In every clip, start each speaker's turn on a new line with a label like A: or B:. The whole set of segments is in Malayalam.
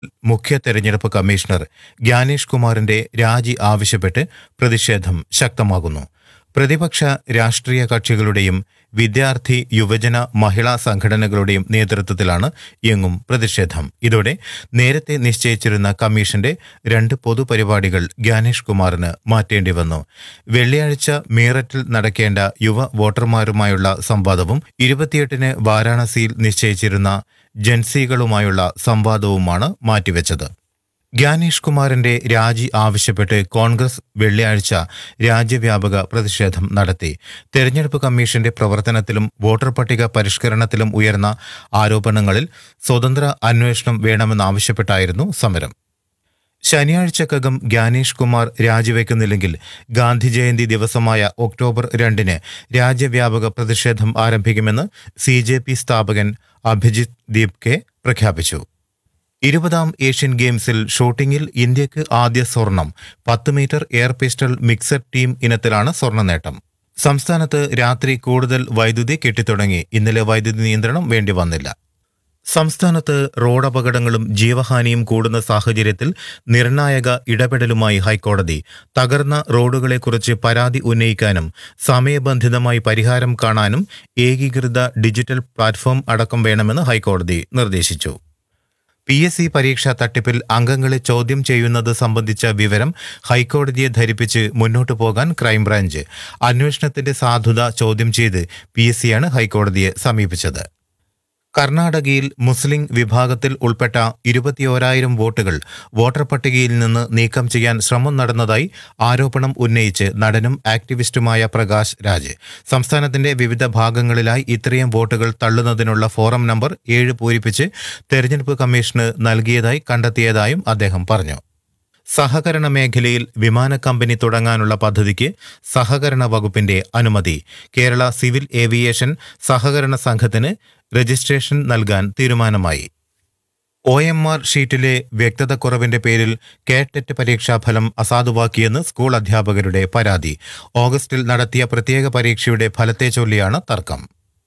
A: മുഖ്യ തെരഞ്ഞെടുപ്പ് കമ്മീഷണർ ജ്ഞാനേഷ് കുമാറിന്റെ രാജി ആവശ്യപ്പെട്ട് പ്രതിഷേധം ശക്തമാകുന്നു പ്രതിപക്ഷ രാഷ്ട്രീയ കക്ഷികളുടെയും വിദ്യാർത്ഥി യുവജന മഹിളാ സംഘടനകളുടെയും നേതൃത്വത്തിലാണ് എങ്ങും പ്രതിഷേധം ഇതോടെ നേരത്തെ നിശ്ചയിച്ചിരുന്ന കമ്മീഷന്റെ രണ്ട് പൊതുപരിപാടികൾ ജ്ഞാനേഷ് കുമാറിന് മാറ്റേണ്ടി വന്നു വെള്ളിയാഴ്ച മീററ്റിൽ നടക്കേണ്ട യുവ വോട്ടർമാരുമായുള്ള സംവാദവും ഇരുപത്തിയെട്ടിന് വാരാണസിയിൽ നിശ്ചയിച്ചിരുന്ന ജൻസികളുമായുള്ള സംവാദവുമാണ് മാറ്റിവെച്ചത് ജ്ഞാനേഷ് കുമാറിന്റെ രാജി ആവശ്യപ്പെട്ട് കോൺഗ്രസ് വെള്ളിയാഴ്ച രാജ്യവ്യാപക പ്രതിഷേധം നടത്തി തെരഞ്ഞെടുപ്പ് കമ്മീഷന്റെ പ്രവർത്തനത്തിലും വോട്ടർ പട്ടിക പരിഷ്കരണത്തിലും ഉയർന്ന ആരോപണങ്ങളിൽ സ്വതന്ത്ര അന്വേഷണം വേണമെന്നാവശ്യപ്പെട്ടായിരുന്നു സമരം ശനിയാഴ്ചക്കകം ജ്ഞാനേഷ് കുമാർ രാജിവെക്കുന്നില്ലെങ്കിൽ ഗാന്ധി ജയന്തി ദിവസമായ ഒക്ടോബർ രണ്ടിന് രാജ്യവ്യാപക പ്രതിഷേധം ആരംഭിക്കുമെന്ന് സി ജെ പി സ്ഥാപകൻ അഭിജിത് ദീപ്കെ പ്രഖ്യാപിച്ചു ഇരുപതാം ഏഷ്യൻ ഗെയിംസിൽ ഷൂട്ടിംഗിൽ ഇന്ത്യക്ക് ആദ്യ സ്വർണം പത്ത് metre air pistol mixed team ഇനത്തിലാണ് സ്വർണ്ണ നേട്ടം സംസ്ഥാനത്ത് രാത്രി കൂടുതൽ വൈദ്യുതി കെട്ടിത്തുടങ്ങി ഇന്നലെ വൈദ്യുതി നിയന്ത്രണം വേണ്ടി വന്നില്ല സംസ്ഥാനത്ത് റോഡപകടങ്ങളും ജീവഹാനിയും കൂടുന്ന സാഹചര്യത്തിൽ നിർണായക ഇടപെടലുമായി ഹൈക്കോടതി തകർന്ന റോഡുകളെക്കുറിച്ച് പരാതി ഉന്നയിക്കാനും സമയബന്ധിതമായി പരിഹാരം കാണാനും ഏകീകൃത ഡിജിറ്റൽ പ്ലാറ്റ്ഫോം അടക്കം വേണമെന്ന് ഹൈക്കോടതി നിർദ്ദേശിച്ചു പി എസ് സി പരീക്ഷാ തട്ടിപ്പിൽ അംഗങ്ങളെ ചോദ്യം ചെയ്യുന്നത് സംബന്ധിച്ച വിവരം ഹൈക്കോടതിയെ ധരിപ്പിച്ച് മുന്നോട്ടു പോകാൻ ക്രൈംബ്രാഞ്ച് അന്വേഷണത്തിന്റെ സാധുത ചോദ്യം ചെയ്ത് പി എസ് സിയാണ് ഹൈക്കോടതിയെ സമീപിച്ചത് കർണാടകയിൽ മുസ്ലിം വിഭാഗത്തിൽ ഉൾപ്പെട്ട ഇരുപത്തിയോരായിരം വോട്ടുകൾ വോട്ടർ പട്ടികയിൽ നിന്ന് നീക്കം ചെയ്യാൻ ശ്രമം നടന്നതായി ആരോപണം ഉന്നയിച്ച് നടനും ആക്ടിവിസ്റ്റുമായ പ്രകാശ് രാജ് സംസ്ഥാനത്തിന്റെ വിവിധ ഭാഗങ്ങളിലായി ഇത്രയും വോട്ടുകൾ തള്ളുന്നതിനുള്ള ഫോറം നമ്പർ ഏഴ് പൂരിപ്പിച്ച് തെരഞ്ഞെടുപ്പ് കമ്മീഷന് നൽകിയതായി കണ്ടെത്തിയതായും അദ്ദേഹം പറഞ്ഞു സഹകരണ മേഖലയിൽ വിമാന കമ്പനി തുടങ്ങാനുള്ള പദ്ധതിക്ക് സഹകരണ വകുപ്പിന്റെ അനുമതി കേരള സിവിൽ ഏവിയേഷൻ സഹകരണ സംഘത്തിന് രജിസ്ട്രേഷൻ നൽകാൻ തീരുമാനമായി ഒ എം ആർ ഷീറ്റിലെ വ്യക്തതക്കുറവിന്റെ പേരിൽ കേട്ടെറ്റ് പരീക്ഷാഫലം അസാധുവാക്കിയെന്ന് സ്കൂൾ അധ്യാപകരുടെ പരാതി ഓഗസ്റ്റിൽ നടത്തിയ പ്രത്യേക പരീക്ഷയുടെ ഫലത്തെ ചൊല്ലിയാണ് തർക്കം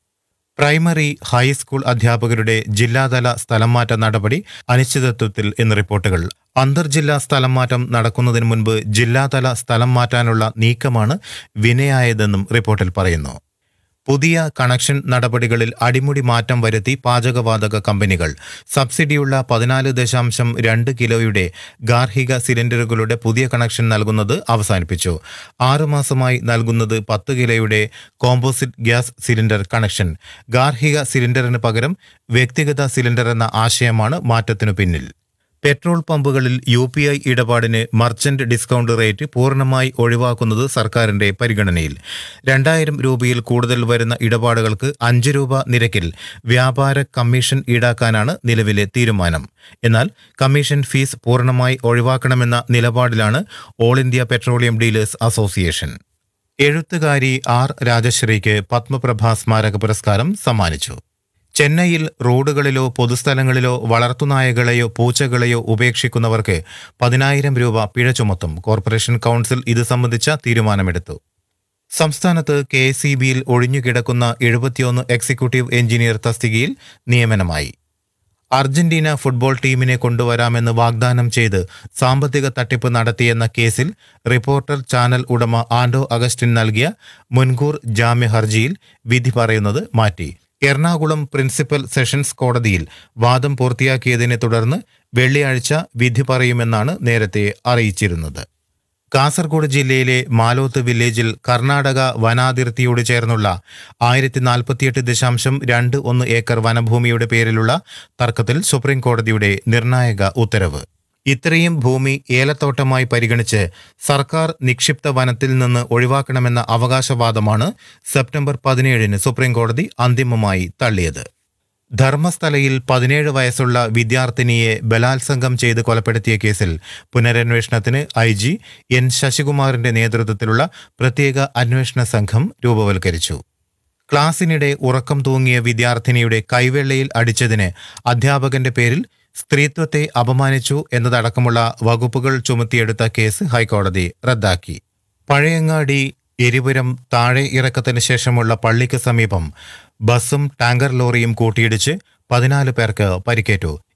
A: പ്രൈമറി ഹൈസ്കൂൾ അധ്യാപകരുടെ ജില്ലാതല സ്ഥലംമാറ്റ നടപടി അനിശ്ചിതത്വത്തിൽ എന്ന് റിപ്പോർട്ടുകൾ അന്തർജില്ലാ സ്ഥലം മാറ്റം നടക്കുന്നതിന് മുൻപ് ജില്ലാതല സ്ഥലം മാറ്റാനുള്ള നീക്കമാണ് വിനയായതെന്നും റിപ്പോർട്ടിൽ പറയുന്നു പുതിയ കണക്ഷൻ നടപടികളിൽ അടിമുടി മാറ്റം വരുത്തി പാചകവാതക കമ്പനികൾ സബ്സിഡിയുള്ള പതിനാല് ദശാംശം രണ്ട് കിലോയുടെ ഗാർഹിക സിലിണ്ടറുകളുടെ പുതിയ കണക്ഷൻ നൽകുന്നത് അവസാനിപ്പിച്ചു ആറുമാസമായി നൽകുന്നത് പത്ത് കിലോയുടെ കോമ്പോസിറ്റ് ഗ്യാസ് സിലിണ്ടർ കണക്ഷൻ ഗാർഹിക സിലിണ്ടറിന് പകരം വ്യക്തിഗത സിലിണ്ടർ എന്ന ആശയമാണ് മാറ്റത്തിനു പിന്നിൽ പെട്രോൾ പമ്പുകളിൽ യു പി ഐ ഇടപാടിന് മർച്ചന്റ് ഡിസ്കൗണ്ട് റേറ്റ് പൂർണ്ണമായി ഒഴിവാക്കുന്നത് സർക്കാരിന്റെ പരിഗണനയിൽ രണ്ടായിരം രൂപയിൽ കൂടുതൽ വരുന്ന ഇടപാടുകൾക്ക് അഞ്ച് രൂപ നിരക്കിൽ വ്യാപാര കമ്മീഷൻ ഈടാക്കാനാണ് നിലവിലെ തീരുമാനം എന്നാൽ കമ്മീഷൻ ഫീസ് പൂർണ്ണമായി ഒഴിവാക്കണമെന്ന നിലപാടിലാണ് all India petroleum dealers association എഴുത്തുകാരി ആർ രാജശ്രീക്ക് പത്മപ്രഭ സ്മാരക പുരസ്കാരം സമ്മാനിച്ചു ചെന്നൈയിൽ റോഡുകളിലോ പൊതുസ്ഥലങ്ങളിലോ വളർത്തുനായകളെയോ പൂച്ചകളെയോ ഉപേക്ഷിക്കുന്നവർക്ക് പതിനായിരം രൂപ പിഴ ചുമത്തും കോർപ്പറേഷൻ കൗൺസിൽ ഇത് സംബന്ധിച്ച തീരുമാനമെടുത്തു സംസ്ഥാനത്ത് കെ എസ് ഇ ബിയിൽ ഒഴിഞ്ഞുകിടക്കുന്ന എഴുപത്തിയൊന്ന് എക്സിക്യൂട്ടീവ് എഞ്ചിനീയർ തസ്തികയിൽ നിയമനമായി അർജന്റീന ഫുട്ബോൾ ടീമിനെ കൊണ്ടുവരാമെന്ന് വാഗ്ദാനം ചെയ്ത് സാമ്പത്തിക തട്ടിപ്പ് നടത്തിയെന്ന കേസിൽ റിപ്പോർട്ടർ ചാനൽ ഉടമ ആൻഡോ അഗസ്റ്റിൻ നൽകിയ മുൻകൂർ ജാമ്യ ഹർജിയിൽ വിധി പറയുന്നത് മാറ്റി എറണാകുളം പ്രിൻസിപ്പൽ സെഷൻസ് കോടതിയിൽ വാദം പൂർത്തിയാക്കിയതിനെ തുടർന്ന് വെള്ളിയാഴ്ച വിധി പറയുമെന്നാണ് നേരത്തെ അറിയിച്ചിരുന്നത് കാസർഗോഡ് ജില്ലയിലെ മാലോത്ത് വില്ലേജിൽ കർണാടക വനാതിർത്തിയോട് ചേർന്നുള്ള ആയിരത്തി നാൽപ്പത്തിയെട്ട് ദശാംശം രണ്ട് ഒന്ന് ഏക്കർ വനഭൂമിയുടെ പേരിലുള്ള തർക്കത്തിൽ സുപ്രീം കോടതിയുടെ നിർണായക ഉത്തരവ് ഇത്രയും ഭൂമി ഏലത്തോട്ടമായി പരിഗണിച്ച് സർക്കാർ നിക്ഷിപ്ത വനത്തിൽ നിന്ന് ഒഴിവാക്കണമെന്ന അവകാശവാദമാണ് സെപ്റ്റംബർ പതിനേഴിന് സുപ്രീം കോടതി അന്തിമമായി തള്ളിയത് ധർമ്മസ്ഥലയിൽ പതിനേഴ് വയസ്സുള്ള വിദ്യാർത്ഥിനിയെ ബലാത്സംഗം ചെയ്ത് കൊലപ്പെടുത്തിയ കേസിൽ പുനരന്വേഷണത്തിന് ഐ ജി എൻ ശശികുമാറിന്റെ നേതൃത്വത്തിലുള്ള പ്രത്യേക അന്വേഷണ സംഘം രൂപവൽക്കരിച്ചു ക്ലാസിനിടെ ഉറക്കം തൂങ്ങിയ വിദ്യാർത്ഥിനിയുടെ കൈവെള്ളയിൽ അടിച്ചതിന് അധ്യാപകന്റെ പേരിൽ സ്ത്രീത്വത്തെ അപമാനിച്ചു എന്നതടക്കമുള്ള വകുപ്പുകൾ ചുമത്തിയെടുത്ത കേസ് ഹൈക്കോടതി റദ്ദാക്കി പഴയങ്ങാടി എരിപുരം താഴെ ഇറക്കത്തിന് ശേഷമുള്ള പള്ളിക്ക് സമീപം ബസ്സും ടാങ്കർ ലോറിയും കൂട്ടിയിടിച്ച് പതിനാല് പേർക്ക് പരിക്കേറ്റു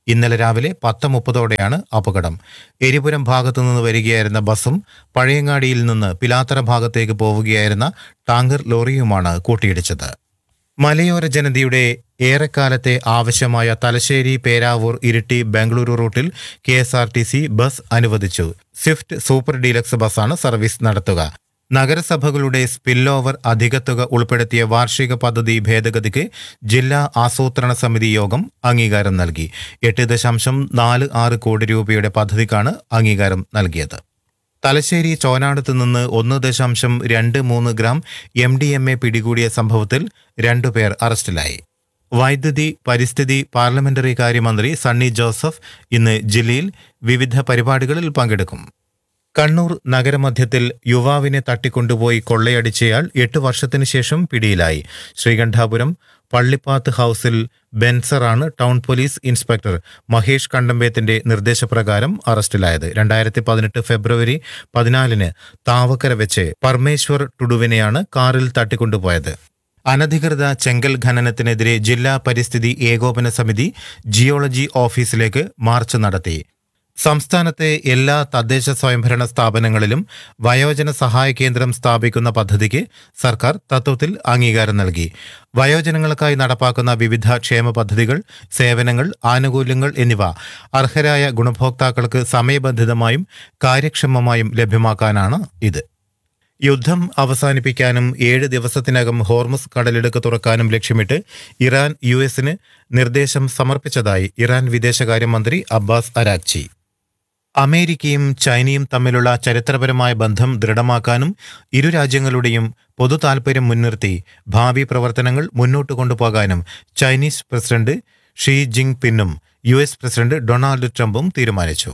A: ഇന്നലെ രാവിലെ പത്ത് മുപ്പതോടെയാണ് അപകടം എരിപുരം ഭാഗത്തു നിന്ന് വരികയായിരുന്ന ബസ്സും പഴയങ്ങാടിയിൽ നിന്ന് പിലാത്തറ ഭാഗത്തേക്ക് പോവുകയായിരുന്ന ടാങ്കർ ലോറിയുമാണ് കൂട്ടിയിടിച്ചത് മലയോര ജനതയുടെ ഏറെക്കാലത്തെ ആവശ്യമായ തലശ്ശേരി പേരാവൂർ ഇരിട്ടി ബംഗളൂരു റൂട്ടിൽ K S R T C bus അനുവദിച്ചു സ്വിഫ്റ്റ് സൂപ്പർ ഡീലക്സ് ബസ്സാണ് സർവീസ് നടത്തുക നഗരസഭകളുടെ സ്പിൽ ഓവർ അധികത്തുക ഉൾപ്പെടുത്തിയ വാർഷിക പദ്ധതി ഭേദഗതിക്ക് ജില്ലാ ആസൂത്രണ സമിതി യോഗം അംഗീകാരം നൽകി എട്ട് ദശാംശം നാല് ആറ് കോടി രൂപയുടെ പദ്ധതിക്കാണ് അംഗീകാരം നൽകിയത് തലശ്ശേരി ചോനാടത്ത് നിന്ന് ഒന്ന് ദശാംശം രണ്ട് മൂന്ന് gram M D M A പിടികൂടിയ സംഭവത്തിൽ രണ്ടുപേർ അറസ്റ്റിലായി വൈദ്യുതി പരിസ്ഥിതി പാർലമെന്ററി കാര്യമന്ത്രി സണ്ണി ജോസഫ് ഇന്ന് ജില്ലയിൽ വിവിധ പരിപാടികളിൽ പങ്കെടുക്കും കണ്ണൂർ നഗരമധ്യത്തിൽ യുവാവിനെ തട്ടിക്കൊണ്ടുപോയി കൊള്ളയടിച്ചയാൾ എട്ട് വർഷത്തിനു ശേഷം പിടിയിലായി ശ്രീകണ്ഠാപുരം പള്ളിപ്പാത്ത് ഹൌസിൽ ബെൻസറാണ് ടൗൺ പോലീസ് ഇൻസ്പെക്ടർ മഹേഷ് കണ്ടമ്പേത്തിന്റെ നിർദ്ദേശപ്രകാരം അറസ്റ്റിലായത് രണ്ടായിരത്തി പതിനെട്ട് ഫെബ്രുവരി പതിനാലിന് താവക്കര വെച്ച് പരമേശ്വർ ടുഡുവിനെയാണ് കാറിൽ തട്ടിക്കൊണ്ടുപോയത് അനധികൃത ചെങ്കൽ ഖനനത്തിനെതിരെ ജില്ലാ പരിസ്ഥിതി ഏകോപന സമിതി ജിയോളജി ഓഫീസിലേക്ക് മാർച്ച് നടത്തി സംസ്ഥാനത്തെ എല്ലാ തദ്ദേശ സ്വയംഭരണ സ്ഥാപനങ്ങളിലും വയോജന സഹായ കേന്ദ്രം സ്ഥാപിക്കുന്ന പദ്ധതിക്ക് സർക്കാർ തത്വത്തിൽ അംഗീകാരം നൽകി വയോജനങ്ങൾക്കായി നടപ്പാക്കുന്ന വിവിധ ക്ഷേമ പദ്ധതികൾ സേവനങ്ങൾ ആനുകൂല്യങ്ങൾ എന്നിവ അർഹരായ ഗുണഭോക്താക്കൾക്ക് സമയബന്ധിതമായും കാര്യക്ഷമമായും ലഭ്യമാക്കാനാണ് ഇത് യുദ്ധം അവസാനിപ്പിക്കാനും ഏഴ് ദിവസത്തിനകം ഹോർമുസ് കടലിടുക്ക് തുറക്കാനും ലക്ഷ്യമിട്ട് ഇറാൻ യു എസിന് നിർദ്ദേശം സമർപ്പിച്ചതായി ഇറാൻ വിദേശകാര്യമന്ത്രി അബ്ബാസ് അരാക്ചി അമേരിക്കയും ചൈനയും തമ്മിലുള്ള ചരിത്രപരമായ ബന്ധം ദൃഢമാക്കാനും ഇരു രാജ്യങ്ങളുടെയും പൊതു താൽപര്യം മുൻനിർത്തി ഭാവി പ്രവർത്തനങ്ങൾ മുന്നോട്ട് കൊണ്ടുപോകാനും ചൈനീസ് പ്രസിഡന്റ് ഷീ ജിങ് പിന്നും യു എസ് പ്രസിഡന്റ് ഡൊണാൾഡ് ട്രംപും തീരുമാനിച്ചു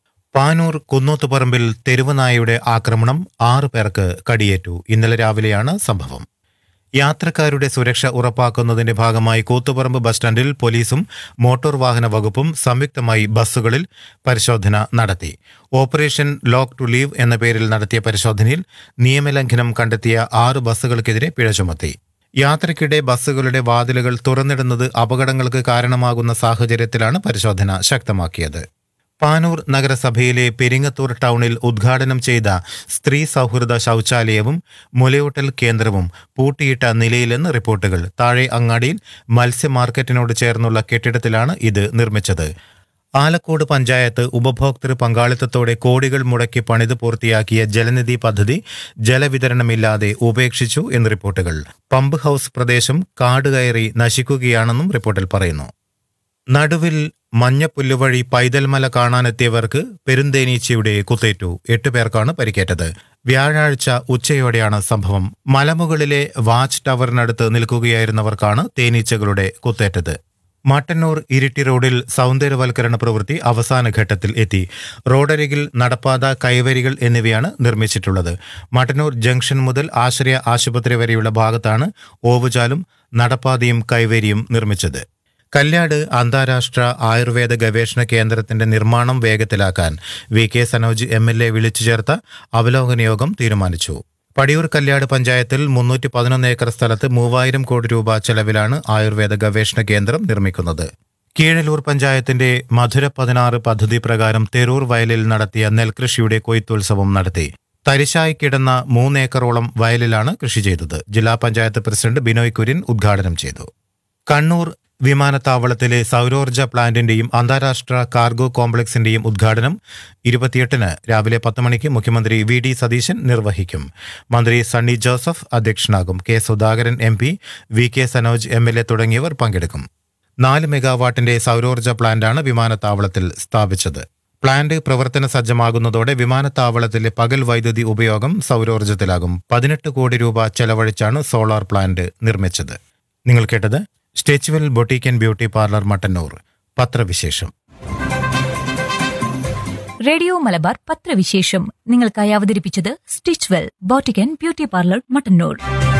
A: പാനൂർ കുന്നോത്തുപറമ്പിൽ തെരുവുനായയുടെ ആക്രമണം ആറ് പേർക്ക് കടിയേറ്റു ഇന്നലെ രാവിലെയാണ് സംഭവം യാത്രക്കാരുടെ സുരക്ഷ ഉറപ്പാക്കുന്നതിന്റെ ഭാഗമായി കൂത്തുപറമ്പ് ബസ് സ്റ്റാൻഡിൽ പോലീസും മോട്ടോർ വാഹന വകുപ്പും സംയുക്തമായി ബസ്സുകളിൽ പരിശോധന നടത്തി ഓപ്പറേഷൻ ലോക്ക് ടു ലീവ് എന്ന പേരിൽ നടത്തിയ പരിശോധനയിൽ നിയമലംഘനം കണ്ടെത്തിയ ആറ് ബസ്സുകൾക്കെതിരെ പിഴ ചുമത്തി യാത്രയ്ക്കിടെ ബസ്സുകളുടെ വാതിലുകൾ തുറന്നിടുന്നത് അപകടങ്ങൾക്ക് കാരണമാകുന്ന സാഹചര്യത്തിലാണ് പരിശോധന ശക്തമാക്കിയത് പാനൂർ നഗരസഭയിലെ പെരിങ്ങത്തൂർ ടൗണിൽ ഉദ്ഘാടനം ചെയ്ത സ്ത്രീ സൗഹൃദ ശൗചാലയവും മുലയൂട്ടൽ കേന്ദ്രവും പൂട്ടിയിട്ട നിലയിലെന്ന് റിപ്പോർട്ടുകൾ താഴെ അങ്ങാടിയിൽ മത്സ്യ മാർക്കറ്റിനോട് ചേർന്നുള്ള കെട്ടിടത്തിലാണ് ഇത് നിർമ്മിച്ചത് ആലക്കോട് പഞ്ചായത്ത് ഉപഭോക്തൃ പങ്കാളിത്തത്തോടെ കോടികൾ മുടക്കി പണിത് പൂർത്തിയാക്കിയ ജലനിധി പദ്ധതി ജലവിതരണമില്ലാതെ ഉപേക്ഷിച്ചു എന്ന് റിപ്പോർട്ടുകൾ പമ്പ് ഹൌസ് പ്രദേശം കാട് കയറി നശിക്കുകയാണെന്നും റിപ്പോർട്ടിൽ പറയുന്നു നടുവിൽ മഞ്ഞപ്പുല്ലുവഴി പൈതൽമല കാണാനെത്തിയവർക്ക് പെരുന്തേനീച്ചയുടെ കുത്തേറ്റു എട്ട് പേർക്കാണ് പരിക്കേറ്റത് വ്യാഴാഴ്ച ഉച്ചയോടെയാണ് സംഭവം മലമുകളിലെ വാച്ച് ടവറിനടുത്ത് നിൽക്കുകയായിരുന്നവർക്കാണ് തേനീച്ചകളുടെ കുത്തേറ്റത് മട്ടന്നൂർ ഇരിട്ടി റോഡിൽ സൗന്ദര്യവൽക്കരണ പ്രവൃത്തി അവസാന ഘട്ടത്തിൽ എത്തി റോഡരികിൽ നടപ്പാത കൈവരികൾ എന്നിവയാണ് നിർമ്മിച്ചിട്ടുള്ളത് മട്ടന്നൂർ ജംഗ്ഷൻ മുതൽ ആശ്രയ ആശുപത്രി വരെയുള്ള ഭാഗത്താണ് ഓവുചാലും നടപ്പാതയും കൈവരിയും നിർമ്മിച്ചത് കല്യാട് അന്താരാഷ്ട്ര ആയുർവേദ ഗവേഷണ കേന്ദ്രത്തിന്റെ നിർമ്മാണം വേഗത്തിലാക്കാൻ V K Sanoj M L A വിളിച്ചു ചേർത്ത അവലോകന യോഗം തീരുമാനിച്ചു പടിയൂർ കല്യാട് പഞ്ചായത്തിൽ മുന്നൂറ്റി പതിനൊന്ന് ഏക്കർ സ്ഥലത്ത് മൂവായിരം കോടി രൂപ ചെലവിലാണ് ആയുർവേദ ഗവേഷണ കേന്ദ്രം നിർമ്മിക്കുന്നത് കീഴലൂർ പഞ്ചായത്തിന്റെ മധുര പതിനാറ് പദ്ധതി പ്രകാരം തെരൂർ വയലിൽ നടത്തിയ നെൽകൃഷിയുടെ കൊയ്ത്തുത്സവം നടത്തി തരിശായി കിടന്ന മൂന്നേക്കറോളം വയലിലാണ് കൃഷി ചെയ്തത് ജില്ലാ പഞ്ചായത്ത് പ്രസിഡന്റ് ബിനോയ് കുര്യൻ ഉദ്ഘാടനം ചെയ്തു കണ്ണൂർ വിമാനത്താവളത്തിലെ സൗരോർജ്ജ പ്ലാന്റിന്റെയും അന്താരാഷ്ട്ര കാർഗോ കോംപ്ലക്സിന്റെയും ഉദ്ഘാടനം ഇരുപത്തിയെട്ടിന് രാവിലെ പത്ത് മണിക്ക് മുഖ്യമന്ത്രി വി ഡി സതീശൻ നിർവഹിക്കും മന്ത്രി സണ്ണി ജോസഫ് അധ്യക്ഷനാകും K Sudhakaran M P V K Sanoj M L A തുടങ്ങിയവർ പങ്കെടുക്കും നാല് മെഗാവാട്ടിന്റെ സൗരോർജ്ജ പ്ലാന്റാണ് വിമാനത്താവളത്തിൽ സ്ഥാപിച്ചത് പ്ലാന്റ് പ്രവർത്തന സജ്ജമാകുന്നതോടെ വിമാനത്താവളത്തിലെ പകൽ വൈദ്യുതി ഉപയോഗം സൗരോർജ്ജത്തിലാകും പതിനെട്ട് കോടി രൂപ ചെലവഴിച്ചാണ് സോളാർ പ്ലാന്റ് നിർമ്മിച്ചത് നിങ്ങൾ കേട്ടത് Stitchwell boutique and beauty parlour Mattannur പത്രവിശേഷം
B: റേഡിയോ മലബാർ പത്രവിശേഷം നിങ്ങൾക്കായി അവതരിപ്പിച്ചത് stitch well boutique and beauty parlour Mattannur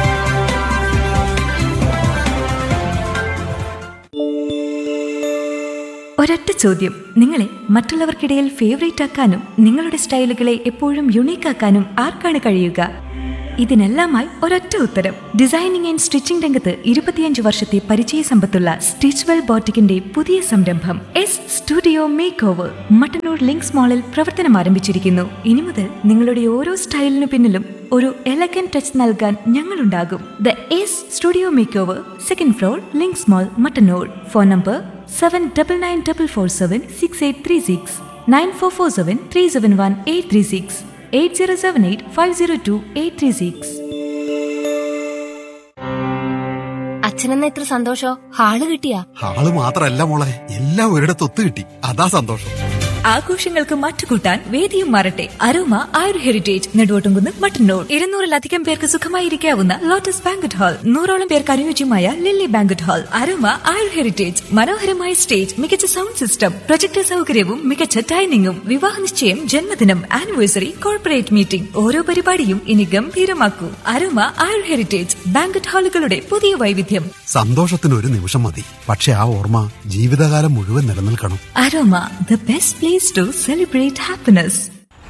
B: ഒരൊറ്റ ചോദ്യം നിങ്ങളെ മറ്റുള്ളവർക്കിടയിൽ ഫേവറേറ്റ് ആക്കാനും നിങ്ങളുടെ സ്റ്റൈലുകളെ എപ്പോഴും യുണീക്ക് ആക്കാനും ആർക്കാണ് കഴിയുക ഇതിനെല്ലാമായി ഒരൊറ്റ ഉത്തരം ഡിസൈനിങ് ആൻഡ് സ്റ്റിച്ചിംഗ് രംഗത്ത് ഇരുപത്തിയഞ്ച് വർഷത്തെ പരിചയ സമ്പത്തുള്ള സ്റ്റിച്ച്വെൽ ബോട്ടിക്കിന്റെ പുതിയ സംരംഭം S studio make over Mattannur Links മാളിൽ പ്രവർത്തനം ആരംഭിച്ചിരിക്കുന്നു ഇനി മുതൽ നിങ്ങളുടെ ഓരോ സ്റ്റൈലിനു പിന്നിലും ഒരു എലഗൻ ടച്ച് നൽകാൻ ഞങ്ങളുണ്ടാകും the S studio make over second floor Links mall Mattannur phone number seven double nine double four seven six eight three six nine four four seven three seven one eight three six eight zero seven eight five zero two eight three six
C: അച്ഛനെന്ന ഇത്ര സന്തോഷോ ഹാള് കിട്ടിയാ
D: ആള് മാത്രല്ല മോളെ എല്ലാം ഒരിടത്ത് ഒത്തു കിട്ടി അതാ സന്തോഷം
B: ആഘോഷങ്ങൾക്ക് മാറ്റുകൂട്ടാൻ വേദിയും മാറട്ടെ അരോമ ആയുർ ഹെറിറ്റേജ് നെടുവോട്ടുംകുന്ന് മട്ടന്നൂർ ഇരുന്നൂറിലധികം പേർക്ക് സുഖമായി ഇരിക്കാവുന്ന ലോട്ടസ് ബാങ്കറ്റ് ഹാൾ നൂറോളം പേർക്ക് അനുയോജ്യമായ Lily banquet hall Aroma Ayur Heritage മനോഹരമായ സ്റ്റേജ് മികച്ച സൗണ്ട് സിസ്റ്റം പ്രൊജക്ടർ സൗകര്യവും മികച്ച ഡൈനിങ്ങും വിവാഹ നിശ്ചയം ജന്മദിനം ആനിവേഴ്സറി കോർപ്പറേറ്റ് മീറ്റിംഗ് ഓരോ പരിപാടിയും ഇനി ഗംഭീരമാക്കൂ അരോമ ആയുർ ഹെറിറ്റേജ് ബാങ്കറ്റ് ഹാളുകളുടെ പുതിയ വൈവിധ്യം
D: സന്തോഷത്തിന് ഒരു നിമിഷം മതി പക്ഷെ ആ ഓർമ്മ ജീവിതകാലം മുഴുവൻ നിലനിൽക്കണം
B: Aroma the best place to celebrate happiness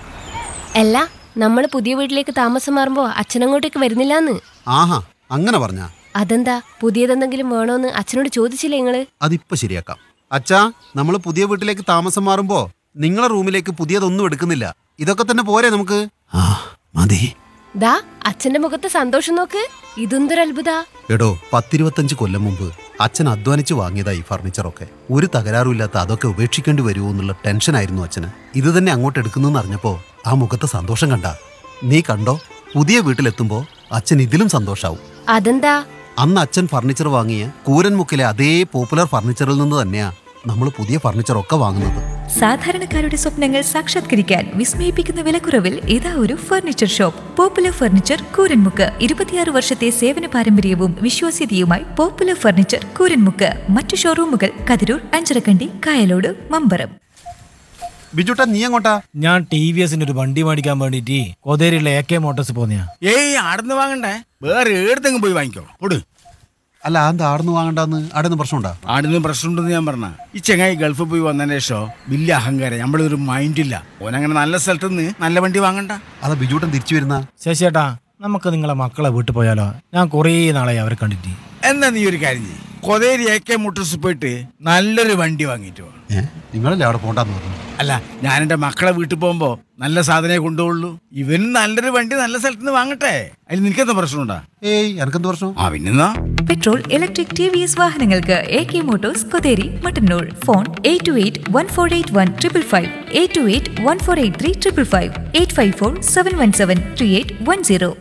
C: അല്ല നമ്മള് പുതിയ വീട്ടിലേക്ക് താമസം മാറുമ്പോ അച്ഛനങ്ങോട്ടേക്ക് വരുന്നില്ലാന്ന്
D: ആഹാ അങ്ങനെ പറഞ്ഞ
C: അതെന്താ പുതിയതെന്തെങ്കിലും വേണോന്ന് അച്ഛനോട് ചോദിച്ചില്ലേ നിങ്ങള്
D: അതിപ്പോ ശരിയാക്കാം അച്ഛാ നമ്മൾ പുതിയ വീട്ടിലേക്ക് താമസം മാറുമ്പോ നിങ്ങളെ റൂമിലേക്ക് പുതിയതൊന്നും എടുക്കുന്നില്ല ഇതൊക്കെ തന്നെ പോരെ നമുക്ക് ആ മതി
C: ദാ അച്ഛന്റെ മുഖത്ത് സന്തോഷം നോക്ക് ഇതെന്തൊരു അത്ഭുത
D: എടോ പത്തിരുപത്തഞ്ച് കൊല്ലം മുമ്പ് അച്ഛൻ അധ്വാനിച്ച് വാങ്ങിയതാ ഈ ഫർണിച്ചറൊക്കെ ഒരു തകരാറുമില്ലാത്ത അതൊക്കെ ഉപേക്ഷിക്കേണ്ടി വരുമോ എന്നുള്ള ടെൻഷനായിരുന്നു അച്ഛന് ഇത് തന്നെ അങ്ങോട്ട് എടുക്കുന്നു അറിഞ്ഞപ്പോ ആ മുഖത്തെ സന്തോഷം കണ്ട നീ കണ്ടോ പുതിയ വീട്ടിലെത്തുമ്പോ അച്ഛൻ ഇതിലും സന്തോഷാവും
C: അതെന്താ
D: അന്ന് അച്ഛൻ ഫർണിച്ചർ വാങ്ങിയ കൂരൻമുക്കിലെ അതേ പോപ്പുലർ ഫർണിച്ചറിൽ നിന്ന് തന്നെയാ നമ്മൾ പുതിയ ഫർണിച്ചറൊക്കെ വാങ്ങുന്നത്
B: സാധാരണക്കാരുടെ സ്വപ്നങ്ങൾ സാക്ഷാത്കരിക്കാൻ വിസ്മയിപ്പിക്കുന്ന വിലക്കുറവിൽ ഇതാ ഒരു furniture shop Popular Furniture Kooranmukku ഇരുപത്തിയാറ് വർഷത്തെ സേവന പാരമ്പര്യവും വിശ്വാസ്യതയുമായി പോപ്പുലർ ഫർണിച്ചർ കൂരൻമുക്ക് മറ്റു ഷോറൂമുകൾ കതിരൂർ അഞ്ചരക്കണ്ടി കായലോട് മമ്പറം
D: ബിജുട്ടാ നീ എങ്ങോട്ടാ
E: ഞാൻ ടി വി എസിന്റെ ഒരു വണ്ടി മേടിക്കാൻ വേണ്ടിട്ട് കൊതേരിയുള്ള എ കെ മോട്ടോഴ്സ് പോന്നെയാ
F: ഏയ് ആടുന്ന് വാങ്ങണ്ടേ വേറെ ഏടത്തെങ്കിലും പോയി വാങ്ങിക്കോ പൊട്
D: അല്ല അത് ആടുന്ന് വാങ്ങണ്ടെന്ന് ആടുന്ന് പ്രശ്നമുണ്ടാ
F: ആടുന്ന് പ്രശ്നമുണ്ടെന്ന് ഞാൻ പറഞ്ഞ ഈ ചെങ്ങായി ഗൾഫിൽ പോയി വന്നതിന് ശേഷം വലിയ അഹങ്കാരം നമ്മളൊരു മൈൻഡില്ല ഓനങ്ങനെ നല്ല സ്ഥലത്ത് നിന്ന് നല്ല വണ്ടി വാങ്ങണ്ട
D: അതാ ബിജുട്ടൻ തിരിച്ചു വരുന്ന
E: ശശിയേട്ടാ നമുക്ക് നിങ്ങളെ മക്കളെ വീട്ടിൽ പോയാലോ ഞാൻ കുറേ നാളായി അവരെ കണ്ടിട്ട്
F: എന്നാ നീ ഒരു കാര്യം ചെയ്യ് കൊതേരി എ കെ മുട്ടൂസ് പോയിട്ട് നല്ലൊരു വണ്ടി വാങ്ങിയിട്ട് വാ
D: ഏ നിങ്ങളല്ലേ അവിടെ പോണ്ടെന്ന് പറഞ്ഞു
F: അല്ല ഞാൻ എൻ്റെ മക്കളെ വീട്ടിൽ പോകുമ്പോ നല്ല സാധനമേ കൊണ്ടുപോകുള്ളൂ ഇവനും നല്ലൊരു വണ്ടി നല്ല സ്ഥലത്ത് നിന്ന് വാങ്ങട്ടെ അതിൽ നിനക്കെന്താ പ്രശ്നമുണ്ടാ
D: ഏയ് എനക്കെന്ത് പ്രശ്നം
F: ആ പിന്നെന്നാ
B: petrol electric T V S വാഹനങ്ങൾക്ക് A K Motors Kotheri Mattannur phone eight two eight one four eight one triple five eight two eight one four eight three triple five eight five four seven one seven three eight one zero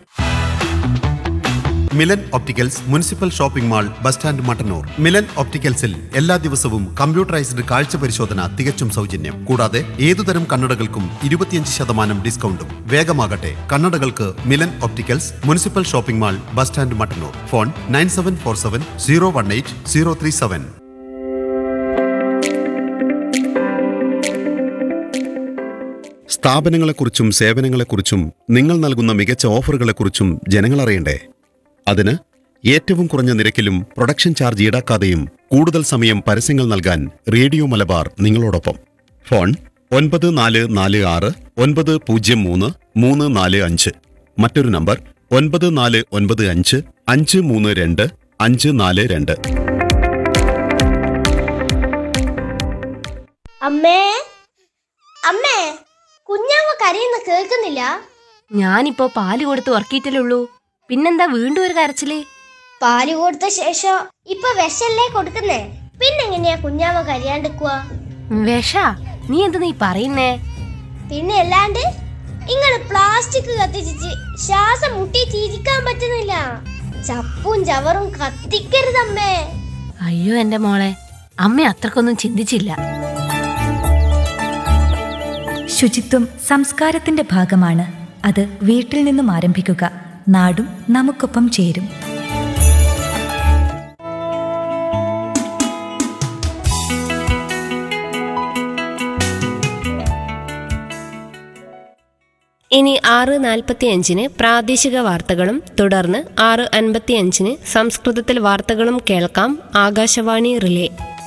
D: Milan opticals municipal shopping mall bus stand Mattannur Milan ഒപ്റ്റിക്കൽസിൽ എല്ലാ ദിവസവും കമ്പ്യൂട്ടറൈസ്ഡ് കാഴ്ച പരിശോധന തികച്ചും സൗജന്യം കൂടാതെ ഏതുതരം കണ്ണടകൾക്കും ഇരുപത്തിയഞ്ച് ശതമാനം ഡിസ്കൗണ്ടും വേഗമാകട്ടെ കണ്ണടകൾക്ക് Milan opticals municipal shopping mall bus stand Mattannur phone nine seven four seven zero one eight zero three seven സ്ഥാപനങ്ങളെക്കുറിച്ചും സേവനങ്ങളെക്കുറിച്ചും നിങ്ങൾ നൽകുന്ന മികച്ച ഓഫറുകളെക്കുറിച്ചും ജനങ്ങൾ അറിയണ്ടേ അതിന് ഏറ്റവും കുറഞ്ഞ നിരക്കിലും പ്രൊഡക്ഷൻ ചാർജ് ഈടാക്കാതെയും കൂടുതൽ സമയം പരസ്യങ്ങൾ നൽകാൻ റേഡിയോ മലബാർ നിങ്ങളോടൊപ്പം ഫോൺ ഒൻപത് നാല് നാല് ആറ് ഒൻപത് പൂജ്യം മൂന്ന് മൂന്ന് നാല് അഞ്ച് മറ്റൊരു നമ്പർ ഒൻപത് നാല് ഒൻപത് അഞ്ച് അഞ്ച് മൂന്ന് രണ്ട് അഞ്ച് നാല് രണ്ട്
G: അമ്മേ അമ്മേ കുഞ്ഞാമ്മ കരയുന്ന കേൾക്കുന്നില്ല
C: ഞാനിപ്പോ പാല് കൊടുത്ത് ഉറക്കിയിട്ടല്ലേ ഉള്ളൂ പിന്നെന്താ വീണ്ടും ഒരു കരച്ചില്
G: പാല് കൊടുത്ത ശേഷം ഇപ്പൊ വിഷല്ലേ കൊടുക്കുന്നേ പിന്നെങ്ങനെയാ കുഞ്ഞാമ്മ കരയാണ്ടിക്കുക
C: വിഷ നീ എന്ത് നീ പറയുന്നേ
G: പിന്നെ അല്ലാണ്ട് ഇങ്ങള് പ്ലാസ്റ്റിക് കത്തിച്ചിട്ട് ശ്വാസം മുട്ടി ചിരിക്കാൻ പറ്റുന്നില്ല ചപ്പും ചവറും കത്തിക്കരുതമ്മേ
C: അയ്യോ എന്റെ മോളെ അമ്മ അത്രക്കൊന്നും ചിന്തിച്ചില്ല
B: ശുചിത്വം സംസ്കാരത്തിന്റെ ഭാഗമാണ് അത് വീട്ടിൽ നിന്നും ആരംഭിക്കുക നാടും നമുക്കൊപ്പം ചേരും
C: ഇനി ആറ് നാൽപ്പത്തി അഞ്ചിന് പ്രാദേശിക വാർത്തകളും തുടർന്ന് ആറ് അൻപത്തി അഞ്ചിന് സംസ്കൃതത്തിൽ വാർത്തകളും കേൾക്കാം ആകാശവാണി റിലേ